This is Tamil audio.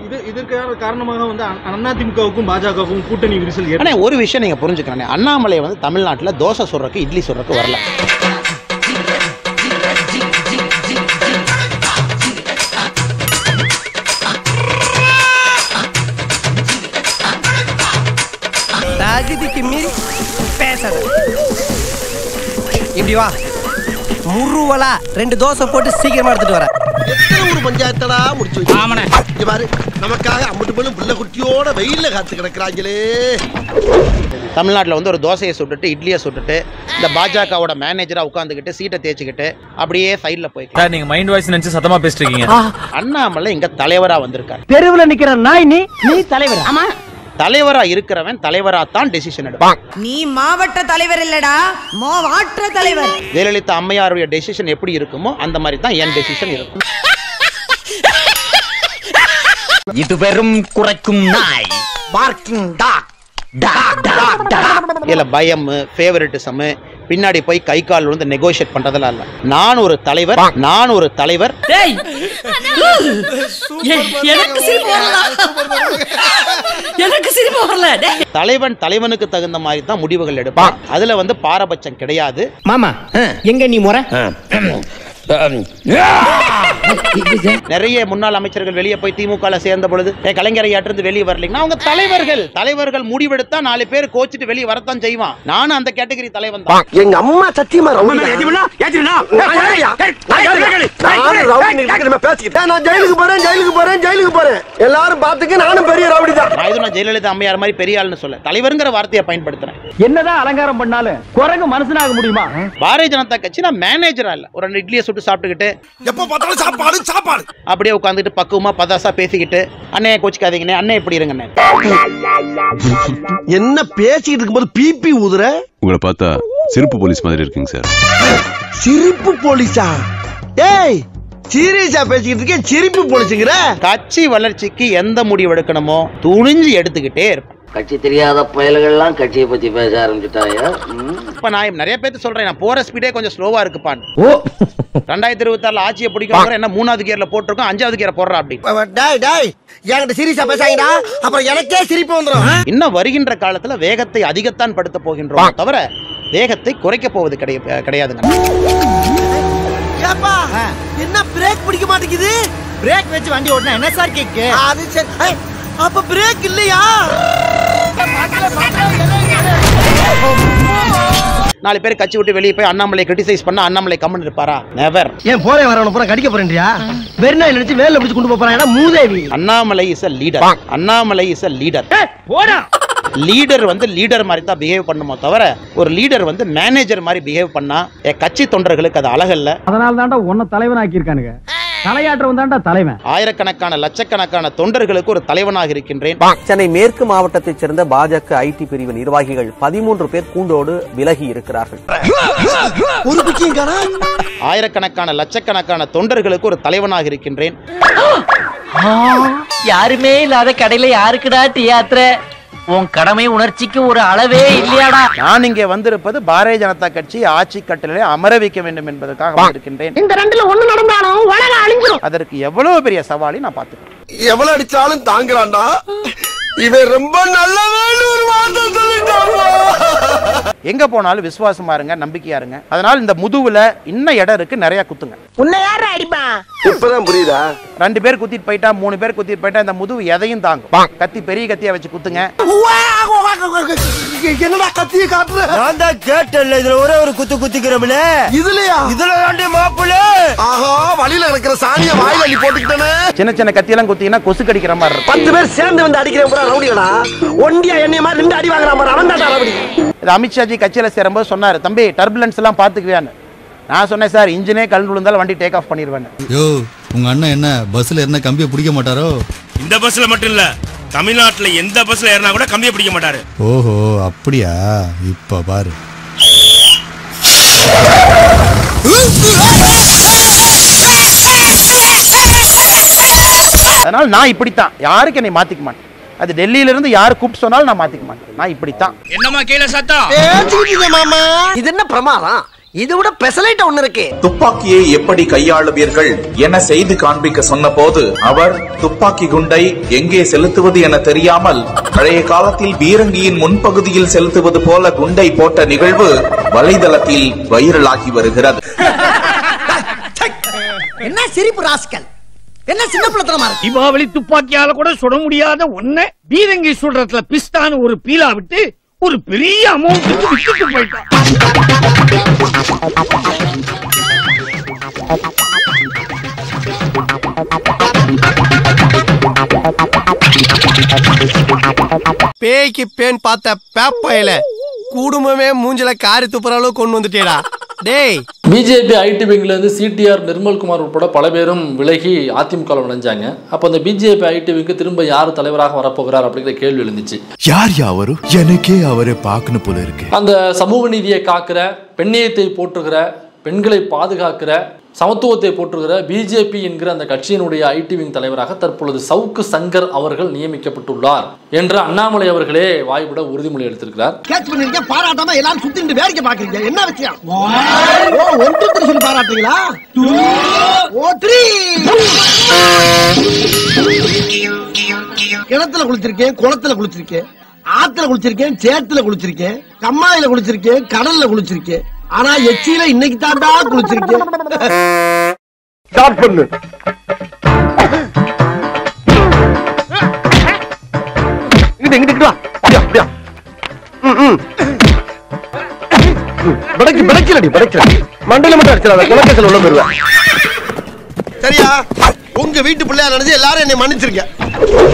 இது இதற்கான காரணமாக வந்து அ- அதிமுகவுக்கும் பாஜகவுக்கும் கூட்டணி விரிசல் ஏற்ப- ஆனால் ஒரு விஷயம் நீங்கள் புரிஞ்சுக்கணும் அண்ணாமலை வந்து தமிழ்நாட்டில் தோசை சுடுறக்கு இட்லி சுடுறக்கு வரல தகுதிக்கு மீறி பேசாத இப்படி வா முருவலா ரெண்டு தோசை போட்டு சீக்கிரமா எடுத்துட்டு வரேன் எத்தனை ஒரு பஞ்சாயத்தடா முடிச்சு வச்சு இங்க பாரு நமக்காக அம்பட்டு போலும் புள்ள குட்டியோட வெயில்ல காத்து கிடக்குறாங்களே தமிழ்நாட்டில் வந்து ஒரு தோசையை சுட்டுட்டு இட்லியை சுட்டுட்டு இந்த பாஜகவோட மேனேஜராக உட்காந்துக்கிட்டு சீட்டை தேய்ச்சிக்கிட்டு அப்படியே சைடில் போய் சார் நீங்க மைண்ட் வாய்ஸ் நினைச்சு சத்தமா பேசிட்டு இருக்கீங்க அண்ணாமலை இங்க தலைவரா வந்திருக்காரு தெருவுல நிக்கிற நாய் நீ நீ தலைவர் ஆமா தலைவரா இருக்கிறவன் தலைவரா தான் டெசிஷன் எடுப்பான் நீ மாவட்ட தலைவர் இல்லடா மாவாற்ற தலைவர் ஜெயலலிதா அம்மையாருடைய டெசிஷன் எப்படி இருக்குமோ அந்த மாதிரி தான் என் டெசிஷன் இருக்கும் இது வெறும் குறைக்கும் நாய் பார்க்கிங் டாக் இதுல பயம் ஃபேவரட்டிசம் பின்னாடி போய் கை கால் வந்து நெகோஷியேட் பண்றதெல்லாம் இல்ல நான் ஒரு தலைவர் நான் ஒரு தலைவர் டேய் எனக்கு சிரிப்பு வரல எனக்கு சிரிப்பு வரல டேய் தலைவன் தலைவனுக்கு தகுந்த மாதிரி தான் முடிவுகள் எடுப்பான் அதுல வந்து பாரபட்சம் கிடையாது மாமா எங்க நீ முறை நிறைய முன்னாள் அமைச்சர்கள் வெளியே போய் திமுக சேர்ந்த பொழுது "ஏய், கலைஞரை இருந்து வெளியே வரலைங்கன்னா அவங்க தலைவர்கள் தலைவர்கள் முடிவெடுத்தா நாலு பேர் கோச்சிட்டு வெளியே வரத்தான் செய்வான் நானும் அந்த கேட்டகரி தலைவன் தான் எங்க அம்மா சத்தியமா ரவுடி பேசிக்கிட்டேன் நான் ஜெயிலுக்கு போறேன் ஜெயிலுக்கு போறேன் ஜெயிலுக்கு போறேன் எல்லாரும் பாத்துக்க நானும் பெரிய ரவுடி தான் நான் எதுவும் நான் ஜெயலலிதா அம்மையார் மாதிரி பெரிய ஆள்னு சொல்ல தலைவருங்கிற வார்த்தையை பயன்படுத்துறேன் என்னதான் அலங்காரம் பண்ணாலும் குரங்கு மனுஷனாக முடியுமா பாரதிய ஜனதா கட்சி நான் மேனேஜரா இல்ல ஒரு ரெண்டு இட்லியை சுட்டு சாப்பிட்டுக்கிட்டு எப்ப பார்த்தாலும் சாப்பாடு சாப்பாடு அப்படியே உட்காந்துட்டு பக்குவமா பதாசா பேசிக்கிட்டு அண்ணே கோச்சிக்காதீங்கண்ணே அண்ணே எப்படி இருங்கண்ணே என்ன பேசிக்கிட்டு இருக்கும்போது பிபி ஊதுற உங்களை பார்த்தா சிறப்பு போலீஸ் மாதிரி இருக்குங்க சார் சிரிப்பு போலீஸா டேய் சீரியஸா பேசிக்கிட்டு இருக்கேன் சிரிப்பு போலீஸுங்கிற கட்சி வளர்ச்சிக்கு எந்த முடிவு எடுக்கணுமோ துணிஞ்சு எடுத்துக்கிட்டே இருப்பேன் கட்சி தெரியாத பயல்கள்லாம் கட்சியை பத்தி பேச ஆரம்பிச்சுட்டாயா இப்ப நான் நிறைய பேர்த்து சொல்றேன் நான் போற ஸ்பீடே கொஞ்சம் ஸ்லோவா இருக்குப்பான் ரெண்டாயிரத்தி இருபத்தி ஆறுல ஆட்சியை பிடிக்கும் என்ன மூணாவது கியர்ல போட்டிருக்கோம் அஞ்சாவது கியர் போடுறா அப்படின்னு டேய் டேய் என்கிட்ட சீரியஸா பேசாங்கடா அப்புறம் எனக்கே சிரிப்பு வந்துரும் இன்னும் வருகின்ற காலத்துல வேகத்தை அதிகத்தான் படுத்த போகின்றோம் தவிர வேகத்தை குறைக்க போவது கிடையாது கிடையாதுங்க ஏப்பா என்ன பிரேக் பிடிக்க மாட்டேங்குது பிரேக் வச்சு வண்டி ஓட்டினா என்ன சார் கேக்கு அது சரி ஏய், அப்ப பிரேக் இல்லையா நாலு பேர் கட்சி விட்டு வெளியே போய் அண்ணாமலை கிரிட்டிசைஸ் பண்ண அண்ணாமலை கம்மன் இருப்பாரா நெவர் ஏன் போறேன் வரவன பூரா கடிக்க போறேன்டியா வெறும் நினைச்சு வேலை பிடிச்சு கொண்டு போறான் மூதேவி Annamalai is a leader Annamalai is a leader leader வந்து லீடர் மாதிரி தான் பிஹேவ் பண்ணுமோ தவிர ஒரு லீடர் வந்து மேனேஜர் மாதிரி பிஹேவ் பண்ணா என் கட்சி தொண்டர்களுக்கு அது அழகல்ல அதனால தான்டா உன்னை தலைவன் ஆக்கியிருக்கானுங்க தலையாற்றவன் தான்டா தலைவன் ஆயிரக்கணக்கான லட்சக்கணக்கான தொண்டர்களுக்கு ஒரு தலைவனாக இருக்கின்றேன் சென்னை மேற்கு மாவட்டத்தைச் சேர்ந்த பாஜக ஐடி பிரிவு நிர்வாகிகள் பதிமூன்று பேர் கூண்டோடு விலகி இருக்கிறார்கள் ஒரு பிக்கியும் காணா ஆயிரக்கணக்கான லட்சக்கணக்கான தொண்டர்களுக்கு ஒரு தலைவனாக இருக்கின்றேன் யாருமே இல்லாத கடையில யாருக்குடா டீ ஆத்துற உன் கடமை உணர்ச்சிக்கு ஒரு அளவே இல்லையாடா நான் இங்கே வந்திருப்பது பாரதிய ஜனதா கட்சி ஆட்சி கட்டளை அமர வைக்க வேண்டும் என்பதற்காக வந்திருக்கின்றேன் இந்த ரெண்டுல ஒண்ணு நடந்தாலும் உலகம் அழிஞ்சிரும் அதற்கு எவ்வளவு பெரிய சவாலை நான் பார்த்துக்கிறேன் எவ்வளவு அடிச்சாலும் தாங்குறான்டா இவன் ரொம்ப நல்லவன் ஒரு வார்த்தை சொல்லிட்டான் எங்க போனாலும் விசுவாசமா இருங்க நம்பிக்கையா இருங்க அதனால இந்த முதுகுல இன்னும் இடம் இருக்கு நிறைய குத்துங்க உன்னை யார அடிப்பான் இப்பதான் புரியுதா ரெண்டு பேர் குத்திட்டு போயிட்டா மூணு பேர் குத்திட்டு போயிட்டா இந்த முதுகு எதையும் தாங்கும் கத்தி பெரிய கத்தியா வச்சு குத்துங்க என்னடா கத்திய காட்டுற நான் தான் கேட்டேன்ல இதுல ஒரே ஒரு குத்து குத்திக்கிறோம்ல இதுலயா இதுல தாண்டி மாப்பிள்ள ஆஹா வழியில இருக்கிற சாணிய வாயில அள்ளி போட்டுக்கிட்டேனே சின்ன சின்ன கத்தியெல்லாம் குத்திங்கன்னா கொசு கடிக்கிற மாதிரி இருக்கும் பத்து பேர் சேர்ந்து வந்து அடிக்கிறேன் பூரா ரவுடிகளா ஒண்டியா என்னைய மாதிரி ரெண்டு அடி வாங்குற மாதிரி அவன் தான் ரவுடி இது அமித்ஷாஜி கட்சியில சேரும்போது சொன்னாரு தம்பி டர்புலன்ஸ் எல்லாம் பாத்துக்குவியான்னு நான் சொன்னேன் சார் இன்ஜினே கலந்து விழுந்தாலும் வண்டி டேக் ஆஃப் பண்ணிடுவேன் யோ உங்க அண்ணன் என்ன பஸ்ல என்ன கம்பியை பிடிக்க மாட்டாரோ இந்த பஸ்ல மட்டும் இல்ல தமிழ்நாட்டுல எந்த பஸ்ல ஏறினா கூட கம்பியை பிடிக்க மாட்டாரு ஓஹோ அப்படியா இப்ப பாரு அதனால நான் இப்படித்தான் யாருக்கு என்னை மாத்திக்க மாட்டேன் அது டெல்லியில இருந்து யார் கூப்பிட்டு சொன்னாலும் நான் மாத்திக்க மாட்டேன் நான் இப்படித்தான் என்னமா கீழே சத்தம் பேசிக்கிட்டு மாமா இது என்ன பிரமாதம் இது விட பெசலைட்ட ஒண்ணு இருக்கு துப்பாக்கியை எப்படி கையாளுவீர்கள் என செய்து காண்பிக்க சொன்னபோது அவர் துப்பாக்கி குண்டை எங்கே செலுத்துவது என தெரியாமல் பழைய காலத்தில் பீரங்கியின் முன்பகுதியில் செலுத்துவது போல குண்டை போட்ட நிகழ்வு வலைதளத்தில் வைரலாகி வருகிறது என்ன சிரிப்பு ராஸ்கல் என்ன சின்ன பிள்ளைத்தனமா இருக்கு தீபாவளி துப்பாக்கியால கூட சுட முடியாத ஒன்ன பீரங்கி சுடுறதுல பிஸ்தான்னு ஒரு பீலா விட்டு ஒரு பெரிய அமௌண்ட்டுக்கு வித்துட்டு போயிட்டான் பேய்க்கு பேன் பார்த்த பேப்பையில குடும்பமே மூஞ்சில காரி துப்புற அளவுக்கு கொண்டு வந்துட்டேடா டேய் பிஜேபி ஐடி விங்ல இருந்து சிடிஆர் நிர்மல்குமார் உட்பட பல பேரும் விலகி அதிமுக நுழைஞ்சாங்க அப்போ அந்த பிஜேபி ஐடி விங்க்கு திரும்ப யார் தலைவராக வரப்போகிறார் அப்படிங்கிற கேள்வி எழுந்துச்சு யார் யாவரும் எனக்கே அவரை பார்க்கணும் போல இருக்கு அந்த சமூக நீதியை காக்கிற பெண்ணியத்தை போற்றுகிற பெண்களை பாதுகாக்கிற சமத்துவத்தை போற்றுகிற பிஜேபி என்கிற அந்த கட்சியினுடைய ஐடி விங் தலைவராக தற்பொழுது சவுக்கு சங்கர் அவர்கள் நியமிக்கப்பட்டுள்ளார் என்று அண்ணாமலை அவர்களே வாய்விட உறுதிமொழி எடுத்திருக்கிறார் கேட்ச் பண்ணிருக்கேன் பாராட்டாம எல்லாரும் சுத்திட்டு வேடிக்கை பாக்குறீங்க என்ன விஷயம் ஓ ஒன் டூ த்ரீ சொல்லி பாராட்டுறீங்களா ஓ த்ரீ கிணத்துல குளிச்சிருக்கேன் குளத்துல குளிச்சிருக்கேன் ஆத்துல குளிச்சிருக்கேன் சேத்துல குளிச்சிருக்கேன் கம்மாயில குளிச்சிருக்கேன் கடல்ல குளிச்சிருக்கேன் ஆனா எச்சியில இன்னைக்கு தாண்டா குளிச்சிருக்கேன் ஸ்டார்ட் பண்ணு இங்கிட்டு இங்கிட்டு வா அப்படியா அப்படியா ம், ம். பிடைக்கு பிடைக்கலடி பிடைக்கல மண்டையில மட்டும் அடிச்சிடாத குலக்கத்தில் உள்ள போயிருவேன் சரியா உங்க வீட்டு பிள்ளையா நினைச்சு எல்லாரும் என்னை மன்னிச்சிருக்க